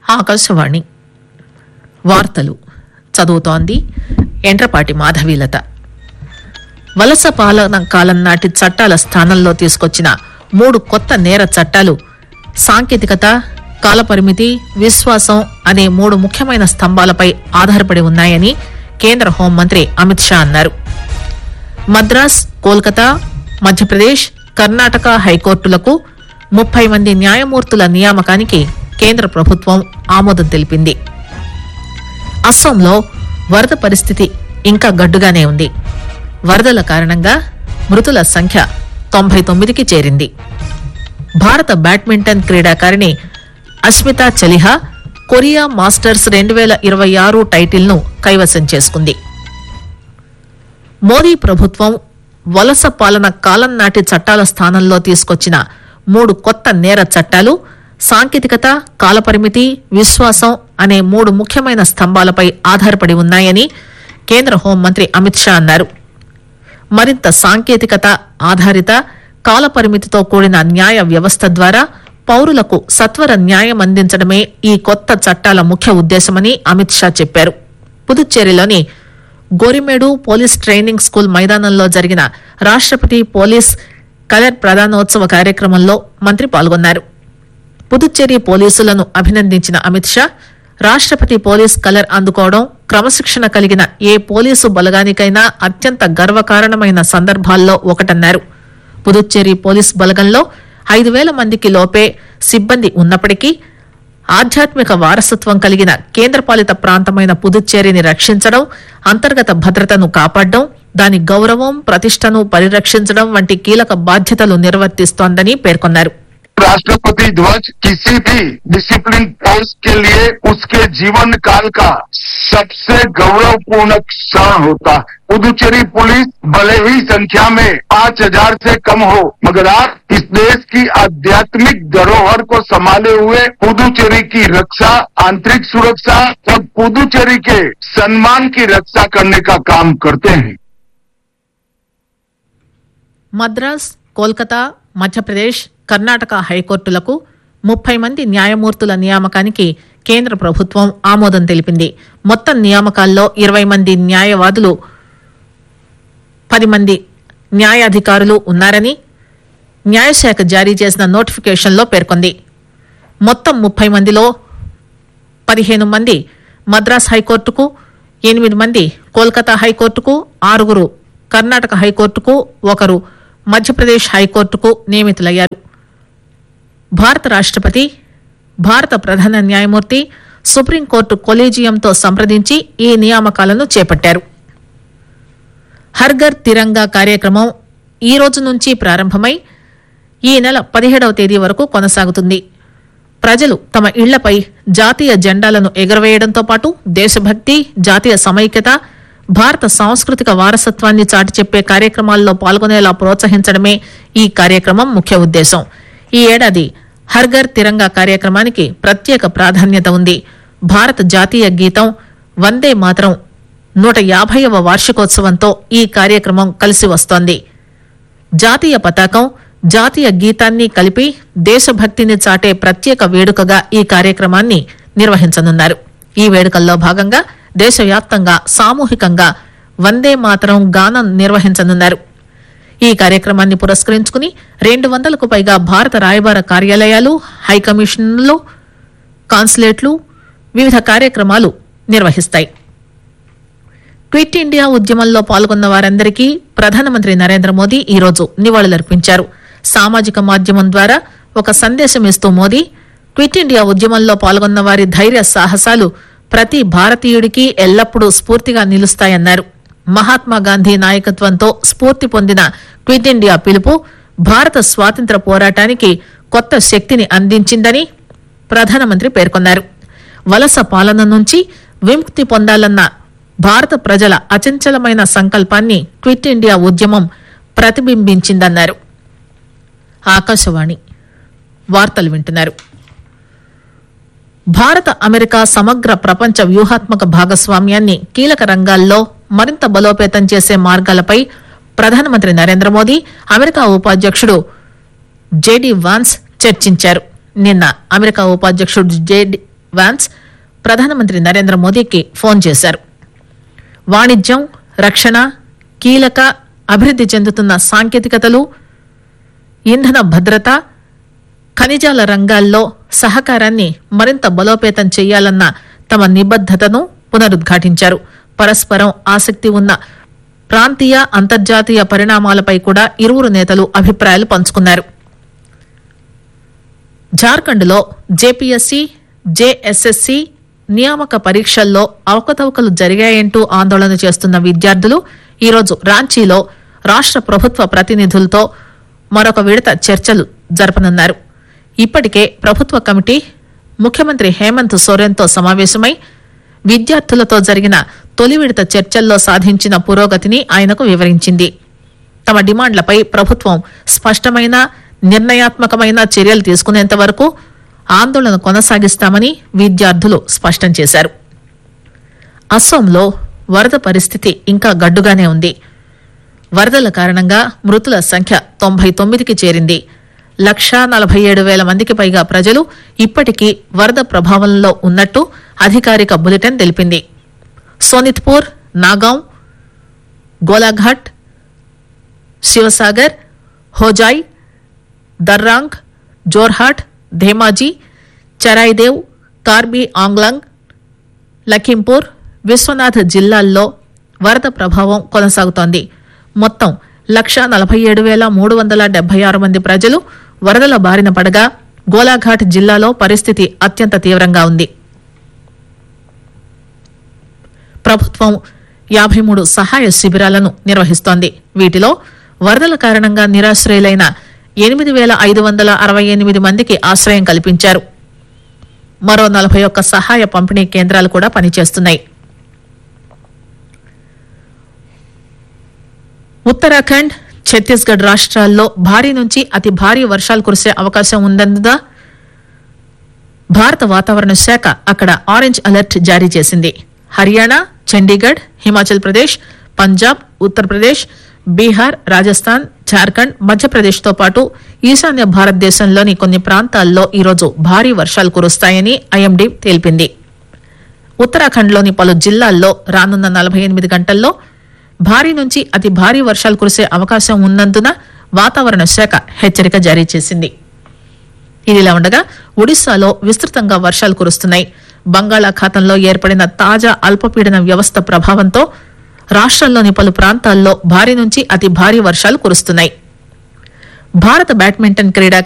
ఆకాశవాణి వార్తలు చదువుతోంది ఎండ్రపాటి మాధవీలత వలస పాలన కాలం నాటి చట్టాల స్థానంలో తీసుకొచ్చిన మూడు కొత్త నేర చట్టాలు సాంకేతికత కాలపరిమితి విశ్వాసం అనే మూడు ముఖ్యమైన స్తంభాలపై ఆధారపడి ఉన్నాయని కేంద్ర హోంమంత్రి అమిత్ షా అన్నారు మద్రాస్ కోల్కతా మధ్యప్రదేశ్ కర్ణాటక హైకోర్టులకు ముప్పై మంది న్యాయమూర్తుల నియామకానికి కేంద్ర ప్రభుత్వం ఆమోదం తెలిపింది అస్సాంలో వరద పరిస్థితి ఇంకా గడ్డుగానే ఉంది వరదల కారణంగా మృతుల సంఖ్య తొంభై తొమ్మిదికి చేరింది భారత బ్యాడ్మింటన్ క్రీడాకారిణి అస్మితా చలిహా కొరియా మాస్టర్స్ రెండు వేల ఇరవై ఆరు టైటిల్ను కైవసం చేసుకుంది మోదీ ప్రభుత్వం వలస పాలన కాలం నాటి చట్టాల స్థానంలో తీసుకొచ్చిన మూడు కొత్త నేర చట్టాలు సాంకేతికత కాలపరిమితి విశ్వాసం అనే మూడు ముఖ్యమైన స్తంభాలపై ఆధారపడి ఉన్నాయని కేంద్ర హోంమంత్రి అమిత్ షా అన్నారు మరింత సాంకేతికత ఆధారిత కాలపరిమితితో కూడిన న్యాయ వ్యవస్థ ద్వారా పౌరులకు సత్వర న్యాయం అందించడమే ఈ కొత్త చట్టాల ముఖ్య ఉద్దేశమని అమిత్ షా చెప్పారు పుదుచ్చేరిలోని గోరిమేడు పోలీస్ ట్రైనింగ్ స్కూల్ మైదానంలో జరిగిన రాష్టపతి పోలీస్ కలర్ ప్రధానోత్సవ కార్యక్రమంలో మంత్రి పాల్గొన్నారు పుదుచ్చేరి పోలీసులను అభినందించిన అమిత్ షా రాష్టపతి పోలీస్ కలర్ అందుకోవడం క్రమశిక్షణ కలిగిన ఏ పోలీసు బలగానికైనా అత్యంత గర్వకారణమైన సందర్భాల్లో ఒకటన్నారు పుదుచ్చేరి పోలీస్ బలగంలో ఐదు వేల మందికి లోపే సిబ్బంది ఉన్నప్పటికీ ఆధ్యాత్మిక వారసత్వం కలిగిన కేంద్రపాలిత ప్రాంతమైన పుదుచ్చేరిని రక్షించడం అంతర్గత భద్రతను కాపాడడం దాని గౌరవం ప్రతిష్టను పరిరక్షించడం వంటి కీలక బాధ్యతలు నిర్వర్తిస్తోందని పేర్కొన్నారు राष्ट्रपति ध्वज किसी भी डिसिप्लिन फोर्स के लिए उसके जीवन काल का सबसे गौरवपूर्ण क्षण होता है पुदुचेरी पुलिस भले ही संख्या में पाँच हजार से कम हो मगर आप इस देश की आध्यात्मिक धरोहर को संभाले हुए पुदुचेरी की रक्षा आंतरिक सुरक्षा और पुदुचेरी के सम्मान की रक्षा करने का काम करते हैं మద్రాస్ కోల్కతా మధ్యప్రదేశ్ కర్ణాటక హైకోర్టులకు ముప్పై మంది న్యాయమూర్తుల నియామకానికి కేంద్ర ప్రభుత్వం ఆమోదం తెలిపింది మొత్తం నియామకాల్లో ఇరవై మంది న్యాయవాదులు పది మంది న్యాయాధికారులు ఉన్నారని న్యాయశాఖ జారీ చేసిన నోటిఫికేషన్లో పేర్కొంది మొత్తం ముప్పై మందిలో పదిహేను మంది మద్రాస్ హైకోర్టుకు ఎనిమిది మంది కోల్కతా హైకోర్టుకు ఆరుగురు కర్ణాటక హైకోర్టుకు ఒకరు మధ్యప్రదేశ్ హైకోర్టుకు నియమితులయ్యారు భారత రాష్టపతి భారత ప్రధాన న్యాయమూర్తి సుప్రీంకోర్టు కొలీజియంతో సంప్రదించి ఈ నియామకాలను చేపట్టారు హర్ఘర్ తిరంగా కార్యక్రమం ఈ రోజు నుంచి ప్రారంభమై ఈ నెల పదిహేడవ తేదీ వరకు కొనసాగుతుంది ప్రజలు తమ ఇళ్లపై జాతీయ జెండాలను ఎగురవేయడంతో పాటు దేశభక్తి జాతీయ సమైక్యత భారత సాంస్కృతిక వారసత్వాన్ని చాటి చెప్పే కార్యక్రమాల్లో పాల్గొనేలా ప్రోత్సహించడమే ఈ కార్యక్రమం ముఖ్య ఉద్దేశం ఈ ఏడాది హర్ఘర్ తిరంగా కార్యక్రమానికి ప్రత్యేక ప్రాధాన్యత ఉంది భారత జాతీయ గీతం వందే మాత్రం నూట యాభైవ వార్షికోత్సవంతో ఈ కార్యక్రమం కలిసి వస్తోంది జాతీయ పతాకం జాతీయ గీతాన్ని కలిపి దేశభక్తిని చాటే ప్రత్యేక వేడుకగా ఈ కార్యక్రమాన్ని నిర్వహించనున్నారు ఈ వేడుకల్లో భాగంగా దేశవ్యాప్తంగా సామూహికంగా వందే మాతరం గానం నిర్వహించనున్నారు ఈ కార్యక్రమాన్ని పురస్కరించుకుని రెండు వందలకు పైగా భారత రాయబార కార్యాలయాలు హైకమిషన్లు కాన్సులేట్లు వివిధ కార్యక్రమాలు నిర్వహిస్తాయి క్విట్ ఇండియా ఉద్యమంలో పాల్గొన్న వారందరికీ ప్రధానమంత్రి నరేంద్ర మోదీ ఈరోజు నివాళులర్పించారు సామాజిక మాధ్యమం ద్వారా ఒక సందేశం ఇస్తూ మోదీ క్విట్ ఇండియా ఉద్యమంలో పాల్గొన్న వారి ధైర్య సాహసాలు ప్రతి భారతీయుడికి ఎల్లప్పుడూ స్ఫూర్తిగా నిలుస్తాయన్నారు మహాత్మా గాంధీ నాయకత్వంతో స్ఫూర్తి పొందిన క్విట్ ఇండియా పిలుపు భారత స్వాతంత్ర పోరాటానికి కొత్త శక్తిని అందించిందని ప్రధానమంత్రి పేర్కొన్నారు వలస పాలన నుంచి విముక్తి పొందాలన్న భారత ప్రజల అచంచలమైన సంకల్పాన్ని క్విట్ ఇండియా ఉద్యమం ప్రతిబింబించిందన్నారు ఆకాశవాణి వార్తలు వింటున్నారు భారత అమెరికా సమగ్ర ప్రపంచ వ్యూహాత్మక భాగస్వామ్యాన్ని కీలక రంగాల్లో మరింత బలోపేతం చేసే మార్గాలపై ప్రధానమంత్రి నరేంద్ర మోదీ అమెరికా ఉపాధ్యక్షుడు జేడీ వాన్స్ చర్చించారు నిన్న అమెరికా ఉపాధ్యక్షుడు జేడీ వాన్స్ ప్రధానమంత్రి నరేంద్ర మోదీకి ఫోన్ చేశారు వాణిజ్యం రక్షణ కీలక అభివృద్ది చెందుతున్న సాంకేతికతలు ఇంధన భద్రత ఖనిజాల రంగాల్లో సహకారాన్ని మరింత బలోపేతం చేయాలన్న తమ నిబద్దతను పునరుద్ఘాటించారు పరస్పరం ఆసక్తి ఉన్న ప్రాంతీయ అంతర్జాతీయ పరిణామాలపై కూడా ఇరువురు నేతలు అభిప్రాయాలు పంచుకున్నారు జార్ఖండ్లో జేపీఎస్సీ జేఎస్ఎస్సీ నియామక పరీక్షల్లో అవకతవకలు జరిగాయంటూ ఆందోళన చేస్తున్న విద్యార్థులు ఈరోజు రాంచీలో రాష్ట ప్రభుత్వ ప్రతినిధులతో మరొక విడత చర్చలు జరపనున్నారు ఇప్పటికే ప్రభుత్వ కమిటీ ముఖ్యమంత్రి హేమంత్ సోరెన్తో సమావేశమై విద్యార్థులతో జరిగిన తొలి విడత చర్చల్లో సాధించిన పురోగతిని ఆయనకు వివరించింది తమ డిమాండ్లపై ప్రభుత్వం స్పష్టమైన నిర్ణయాత్మకమైన చర్యలు తీసుకునేంత వరకు ఆందోళన కొనసాగిస్తామని విద్యార్థులు స్పష్టం చేశారు అస్సోంలో వరద పరిస్థితి ఇంకా గడ్డుగానే ఉంది వరదల కారణంగా మృతుల సంఖ్య తొంభై తొమ్మిదికి చేరింది లక్షా నలభై ఏడు వేల మందికి పైగా ప్రజలు ఇప్పటికీ వరద ప్రభావంలో ఉన్నట్టు అధికారిక బులెటిన్ తెలిపింది సోనిత్పూర్ నాగాం గోలాఘాట్ శివసాగర్ హోజాయ్ దర్రాంగ్ జోర్హాట్ ధేమాజీ చరాయిదేవ్ కార్బీ ఆంగ్లాంగ్ లఖింపూర్ విశ్వనాథ్ జిల్లాల్లో వరద ప్రభావం కొనసాగుతోంది మొత్తం లక్షా నలభై ఏడు వేల మూడు వందల డెబ్బై ఆరు మంది ప్రజలు వరదల బారిన పడగా గోలాఘాట్ జిల్లాలో పరిస్థితి అత్యంత తీవ్రంగా ఉంది ప్రభుత్వం యాభై మూడు సహాయ శిబిరాలను నిర్వహిస్తోంది వీటిలో వరదల కారణంగా నిరాశ్రయులైన ఎనిమిది వేల ఐదు వందల అరవై ఎనిమిది మందికి ఆశ్రయం కల్పించారు మరో నలభై ఒక్క సహాయ పంపిణీ కేంద్రాలు కూడా పనిచేస్తున్నాయి ఉత్తరాఖండ్ ఛత్తీస్గఢ్ రాష్ట్రాల్లో భారీ నుంచి అతి భారీ వర్షాలు కురిసే అవకాశం ఉందన్నదా భారత వాతావరణ శాఖ అక్కడ ఆరెంజ్ అలర్ట్ జారీ చేసింది హర్యానా చండీగఢ్ హిమాచల్ ప్రదేశ్ పంజాబ్ ఉత్తరప్రదేశ్ బీహార్ రాజస్థాన్ జార్ఖండ్ మధ్యప్రదేశ్ తో పాటు ఈశాన్య భారతదేశంలోని కొన్ని ప్రాంతాల్లో ఈరోజు భారీ వర్షాలు కురుస్తాయని ఐఎండీ తెలిపింది ఉత్తరాఖండ్లోని పలు జిల్లాల్లో రానున్న నలభై ఎనిమిది గంటల్లో భారీ నుంచి అతి భారీ వర్షాలు కురిసే అవకాశం ఉన్నందున వాతావరణ శాఖ హెచ్చరిక జారీ చేసింది ఇదిలా ఉండగా ఒడిశాలో విస్తృతంగా వర్షాలు కురుస్తున్నాయి బంగాళాఖాతంలో ఏర్పడిన తాజా అల్పపీడన వ్యవస్థ ప్రభావంతో రాష్ట్రంలోని పలు ప్రాంతాల్లో భారీ నుంచి అతి భారీ వర్షాలు కురుస్తున్నాయి భారత బ్యాడ్మింటన్ క్రీడాకారిణి